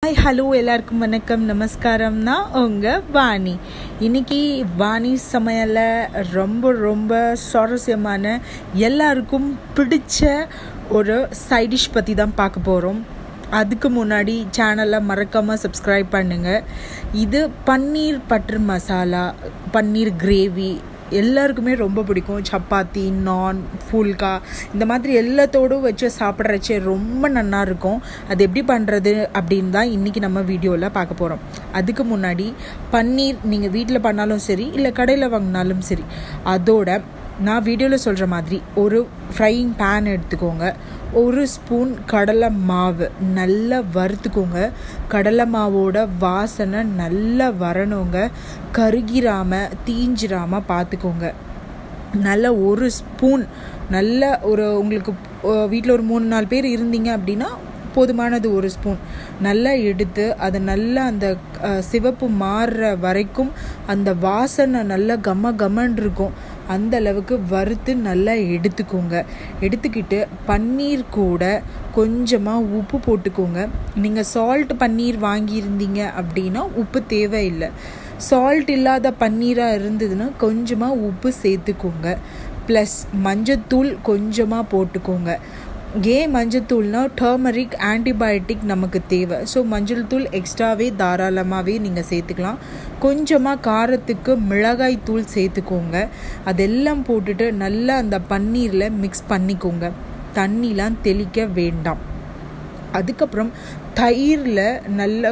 hi hello எல்லாருக்கும் வணக்கம் நமஸ்காரம்னா உங்கள் வாணி இன்னைக்கு வாணி சமையலில் ரொம்ப ரொம்ப சுவாரஸ்யமான எல்லாருக்கும் பிடிச்ச ஒரு சைட் டிஷ் பற்றி தான் பார்க்க போகிறோம் அதுக்கு முன்னாடி சேனலை மறக்காமல் சப்ஸ்கிரைப் பண்ணுங்கள் இது பன்னீர் பட்டர் மசாலா பன்னீர் கிரேவி எல்லாருக்குமே ரொம்ப பிடிக்கும் சப்பாத்தி நான் ஃபுல்கா இந்த மாதிரி எல்லாத்தோடும் வச்சு சாப்பிட்றச்சே ரொம்ப நல்லா இருக்கும் அது எப்படி பண்ணுறது அப்படின்னு தான் இன்றைக்கி நம்ம வீடியோவில் பார்க்க போகிறோம் அதுக்கு முன்னாடி பன்னீர் நீங்கள் வீட்டில் பண்ணாலும் சரி இல்லை கடையில் வாங்கினாலும் சரி அதோட நான் வீடியோவில் சொல்கிற மாதிரி ஒரு ஃப்ரையிங் பேன் எடுத்துக்கோங்க ஒரு ஸ்பூன் கடலை மாவு நல்லா வறுத்துக்கோங்க கடலை மாவோட வாசனை நல்லா வரணுங்க கருகிராமல் தீஞ்சிராமல் பார்த்துக்கோங்க நல்ல ஒரு ஸ்பூன் நல்ல ஒரு உங்களுக்கு வீட்டில் ஒரு மூணு நாலு பேர் இருந்தீங்க அப்படின்னா போதுமானது ஒரு ஸ்பூன் நல்லா எடுத்து அதை நல்லா அந்த சிவப்பு மாறுற வரைக்கும் அந்த வாசனை நல்லா கம கமன் இருக்கும் அந்த அளவுக்கு வறுத்து நல்லா எடுத்துக்கோங்க எடுத்துக்கிட்டு பன்னீர் கூட கொஞ்சமாக உப்பு போட்டுக்கோங்க நீங்கள் சால்ட் பன்னீர் வாங்கியிருந்தீங்க அப்படின்னா உப்பு தேவையில்லை சால்ட் இல்லாத பன்னீராக இருந்ததுன்னா கொஞ்சமாக உப்பு சேர்த்துக்கோங்க ப்ளஸ் மஞ்சத்தூள் கொஞ்சமாக போட்டுக்கோங்க ஏன் மஞ்சத்தூள்னா டர்மரிக் ஆன்டிபயோட்டிக் நமக்கு தேவை ஸோ மஞ்சள் தூள் எக்ஸ்ட்ராவே தாராளமாகவே நீங்கள் சேர்த்துக்கலாம் கொஞ்சமாக காரத்துக்கு மிளகாய் தூள் சேர்த்துக்கோங்க அதெல்லாம் போட்டுட்டு நல்லா அந்த பன்னீரில் மிக்ஸ் பண்ணிக்கோங்க தண்ணிலாம் தெளிக்க வேண்டாம் அதுக்கப்புறம் தயிரில் நல்ல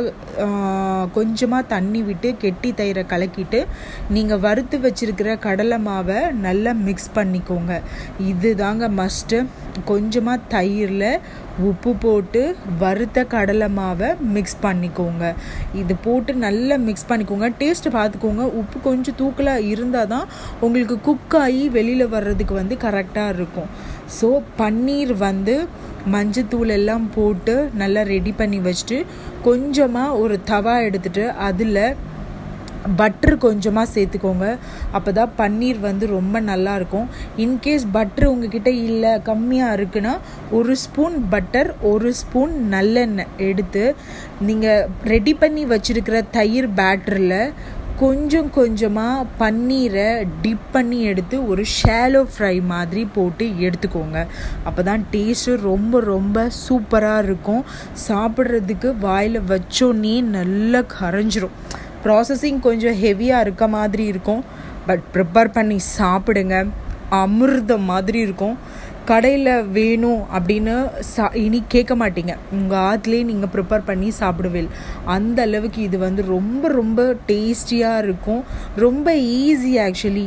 கொஞ்சமாக தண்ணி விட்டு கெட்டி தயிரை கலக்கிட்டு நீங்கள் வறுத்து வச்சுருக்கிற கடலை மாவை நல்லா மிக்ஸ் பண்ணிக்கோங்க இது தாங்க மஸ்ட்டு கொஞ்சமாக தயிரில் உப்பு போட்டு வறுத்த கடலை மாவை மிக்ஸ் பண்ணிக்கோங்க இது போட்டு நல்லா மிக்ஸ் பண்ணிக்கோங்க டேஸ்ட்டு பார்த்துக்கோங்க உப்பு கொஞ்சம் தூக்கலாக இருந்தால் தான் உங்களுக்கு குக் ஆகி வெளியில் வர்றதுக்கு வந்து கரெக்டாக இருக்கும் ஸோ பன்னீர் வந்து மஞ்சத்தூள் எல்லாம் போட்டு நல்லா ரெடி பண்ணி வச்சுட்டு கொஞ்சமாக ஒரு தவா எடுத்துகிட்டு அதில் பட்ரு கொஞ்சமாக சேர்த்துக்கோங்க அப்போ தான் பன்னீர் வந்து ரொம்ப நல்லாயிருக்கும் இன்கேஸ் பட்ரு உங்ககிட்ட இல்லை கம்மியாக இருக்குன்னா ஒரு ஸ்பூன் பட்டர் ஒரு ஸ்பூன் நல்லெண்ணெய் எடுத்து நீங்கள் ரெடி பண்ணி வச்சுருக்கிற தயிர் பேட்டரில் கொஞ்சம் கொஞ்சமாக பன்னீரை டிப் பண்ணி எடுத்து ஒரு ஷேலோ ஃப்ரை மாதிரி போட்டு எடுத்துக்கோங்க அப்போ தான் டேஸ்ட்டு ரொம்ப ரொம்ப சூப்பராக இருக்கும் சாப்பிட்றதுக்கு வாயில் வச்சோன்னே நல்லா கரைஞ்சிரும் ப்ராசஸிங் கொஞ்சம் ஹெவியாக இருக்க மாதிரி இருக்கும் பட் ப்ரிப்பேர் பண்ணி சாப்பிடுங்க அமிர்தம் மாதிரி இருக்கும் கடையில் வேணும் அப்படின்னு சா இனி கேட்க மாட்டீங்க உங்கள் ஆற்றுலேயே நீங்கள் ப்ரிப்பேர் பண்ணி சாப்பிடுவீல் அந்த அளவுக்கு இது வந்து ரொம்ப ரொம்ப டேஸ்டியாக இருக்கும் ரொம்ப ஈஸி ஆக்சுவலி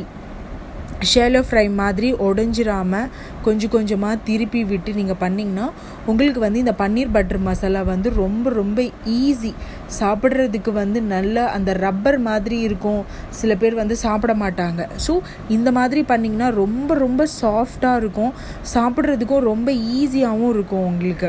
ஷேலோ ஃப்ரை மாதிரி உடஞ்சிராமல் கொஞ்சம் கொஞ்சமாக திருப்பி விட்டு நீங்கள் பண்ணிங்கன்னா உங்களுக்கு வந்து இந்த பன்னீர் பட்டர் மசாலா வந்து ரொம்ப ரொம்ப ஈஸி சாப்பிட்றதுக்கு வந்து நல்ல அந்த ரப்பர் மாதிரி இருக்கும் சில பேர் வந்து சாப்பிட மாட்டாங்க ஸோ இந்த மாதிரி பண்ணிங்கன்னா ரொம்ப ரொம்ப சாஃப்டாக இருக்கும் சாப்பிட்றதுக்கும் ரொம்ப ஈஸியாகவும் இருக்கும் உங்களுக்கு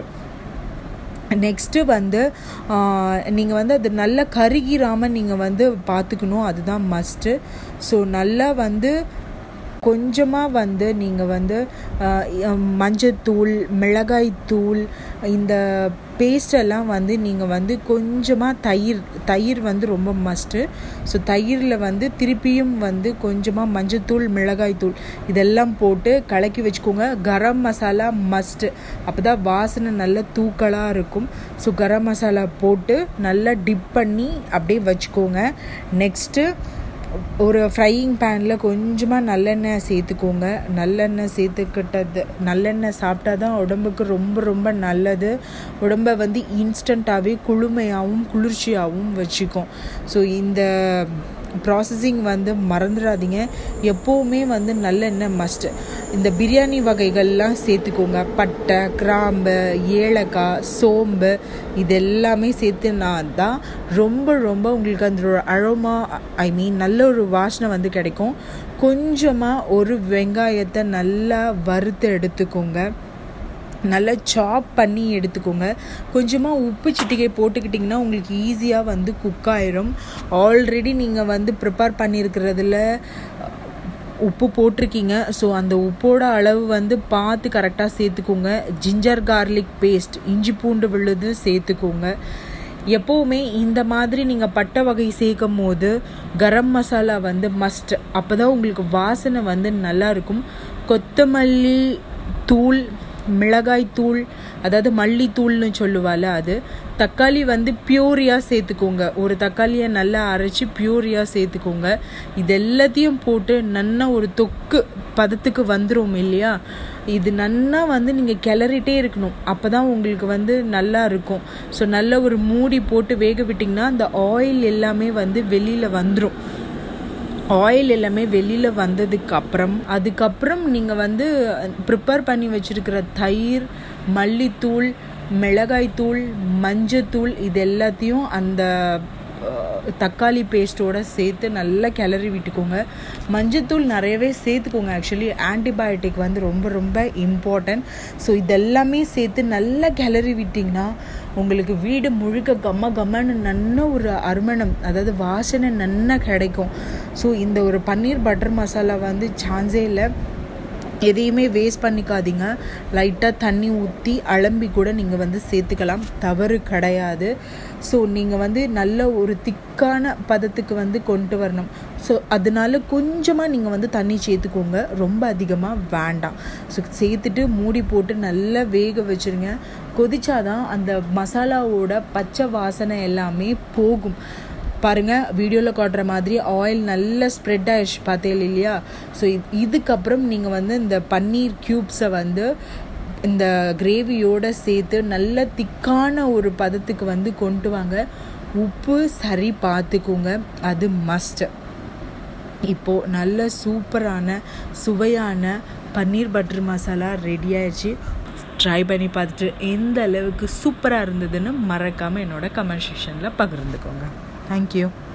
நெக்ஸ்ட்டு வந்து நீங்கள் வந்து அது நல்லா கருகிராமல் நீங்கள் வந்து பார்த்துக்கணும் அதுதான் மஸ்ட்டு ஸோ நல்லா வந்து கொஞ்சமாக வந்து நீங்கள் வந்து மஞ்சத்தூள் மிளகாய் தூள் இந்த பேஸ்டெல்லாம் வந்து நீங்கள் வந்து கொஞ்சமாக தயிர் தயிர் வந்து ரொம்ப மஸ்ட்டு ஸோ தயிரில் வந்து திருப்பியும் வந்து கொஞ்சமாக மஞ்சத்தூள் மிளகாய் தூள் இதெல்லாம் போட்டு கலக்கி வச்சுக்கோங்க கரம் மசாலா மஸ்ட்டு அப்போ தான் வாசனை நல்ல தூக்கலாக இருக்கும் ஸோ கரம் மசாலா போட்டு நல்லா டிப் பண்ணி அப்படியே வச்சுக்கோங்க நெக்ஸ்ட்டு ஒரு ஃப்ரையிங் பேனில் கொஞ்சமாக நல்லெண்ணெய் சேர்த்துக்கோங்க நல்லெண்ணெய் சேர்த்துக்கிட்டது நல்லெண்ணெய் சாப்பிட்டா தான் உடம்புக்கு ரொம்ப ரொம்ப நல்லது உடம்பை வந்து இன்ஸ்டண்ட்டாகவே குளுமையாகவும் குளிர்ச்சியாகவும் வச்சுக்கும் ஸோ இந்த ப்ராசஸிங் வந்து மறந்துடாதீங்க எப்போவுமே வந்து நல்லெண்ணெய் மஸ்ட்டு இந்த பிரியாணி வகைகள்லாம் சேர்த்துக்கோங்க பட்டை கிராம்பு ஏலக்காய் சோம்பு இது எல்லாமே சேர்த்துனா தான் ரொம்ப ரொம்ப உங்களுக்கு அந்த அரோமா ஐ மீன் நல்ல ஒரு வாசனை வந்து கிடைக்கும் கொஞ்சமாக ஒரு வெங்காயத்தை நல்லா வறுத்து எடுத்துக்கோங்க நல்லா சாப் பண்ணி எடுத்துக்கோங்க கொஞ்சமாக உப்பு சிட்டிகை போட்டுக்கிட்டிங்கன்னா உங்களுக்கு ஈஸியாக வந்து குக் ஆயிரும் ஆல்ரெடி நீங்கள் வந்து ப்ரிப்பேர் பண்ணியிருக்கிறதுல உப்பு போட்டிருக்கீங்க ஸோ அந்த உப்போட அளவு வந்து பார்த்து கரெக்டாக சேர்த்துக்கோங்க ஜிஞ்சர் கார்லிக் பேஸ்ட் இஞ்சி பூண்டு விழுது சேர்த்துக்கோங்க எப்போவுமே இந்த மாதிரி நீங்கள் பட்டை வகை சேர்க்கும் போது கரம் மசாலா வந்து மஸ்ட் அப்போ தான் உங்களுக்கு வாசனை வந்து நல்லா இருக்கும் கொத்தமல்லி தூள் மிளகாய் தூள் அதாவது மல்லித்தூள்னு சொல்லுவாள் அது தக்காளி வந்து பியூரியாக சேர்த்துக்கோங்க ஒரு தக்காளியை நல்லா அரைச்சி பியூரியாக சேர்த்துக்கோங்க இது எல்லாத்தையும் போட்டு நல்லா ஒரு தொக்கு பதத்துக்கு வந்துடும் இல்லையா இது நல்லா வந்து நீங்கள் கிளறிட்டே இருக்கணும் அப்போ தான் உங்களுக்கு வந்து நல்லா இருக்கும் ஸோ நல்ல ஒரு மூடி போட்டு வேக விட்டிங்கன்னா அந்த ஆயில் எல்லாமே வந்து வெளியில் வந்துடும் ஆயில் எல்லாமே வெளியில் வந்ததுக்கு அப்புறம் அதுக்கப்புறம் நீங்கள் வந்து ப்ரிப்பேர் பண்ணி வச்சுருக்கிற தயிர் மல்லித்தூள் மிளகாய்த்தூள் மஞ்சத்தூள் இது எல்லாத்தையும் அந்த தக்காளி பேஸ்ட்டோட சேர்த்து நல்லா கிளறி விட்டுக்கோங்க மஞ்சத்தூள் நிறையவே சேர்த்துக்கோங்க ஆக்சுவலி ஆன்டிபயோட்டிக் வந்து ரொம்ப ரொம்ப இம்பார்ட்டன்ட் ஸோ இதெல்லாமே சேர்த்து நல்லா கிளறி விட்டிங்கன்னா உங்களுக்கு வீடு முழுக்க கம்ம கம்மன்னு நல்ல ஒரு அருமணம் அதாவது வாசனை நல்லா கிடைக்கும் ஸோ இந்த ஒரு பன்னீர் பட்டர் மசாலா வந்து சான்ஸே இல்லை எதையுமே வேஸ்ட் பண்ணிக்காதீங்க லைட்டாக தண்ணி ஊற்றி அலம்பி கூட நீங்கள் வந்து சேர்த்துக்கலாம் தவறு கிடையாது ஸோ நீங்கள் வந்து நல்ல ஒரு திக்கான பதத்துக்கு வந்து கொண்டு வரணும் ஸோ அதனால கொஞ்சமாக நீங்கள் வந்து தண்ணி சேர்த்துக்கோங்க ரொம்ப அதிகமாக வேண்டாம் ஸோ சேர்த்துட்டு மூடி போட்டு நல்லா வேக வச்சுருங்க கொதிச்சாதான் அந்த மசாலாவோட பச்சை வாசனை எல்லாமே போகும் பாருங்கள் வீடியோவில் காட்டுற மாதிரி ஆயில் நல்லா ஸ்ப்ரெட் ஆயிடுச்சு பார்த்தேன் இல்லையா ஸோ இதுக்கப்புறம் நீங்கள் வந்து இந்த பன்னீர் க்யூப்ஸை வந்து இந்த கிரேவியோடு சேர்த்து நல்ல திக்கான ஒரு பதத்துக்கு வந்து கொண்டு வாங்க உப்பு சரி பார்த்துக்கோங்க அது மஸ்ட்டு இப்போது நல்ல சூப்பரான சுவையான பன்னீர் பட்டர் மசாலா ரெடி ஆயிடுச்சு ட்ரை பண்ணி பார்த்துட்டு எந்த அளவுக்கு சூப்பராக இருந்ததுன்னு மறக்காமல் என்னோட கமெண்ட் செக்ஷனில் பகிர்ந்துக்கோங்க தேங்க்யூ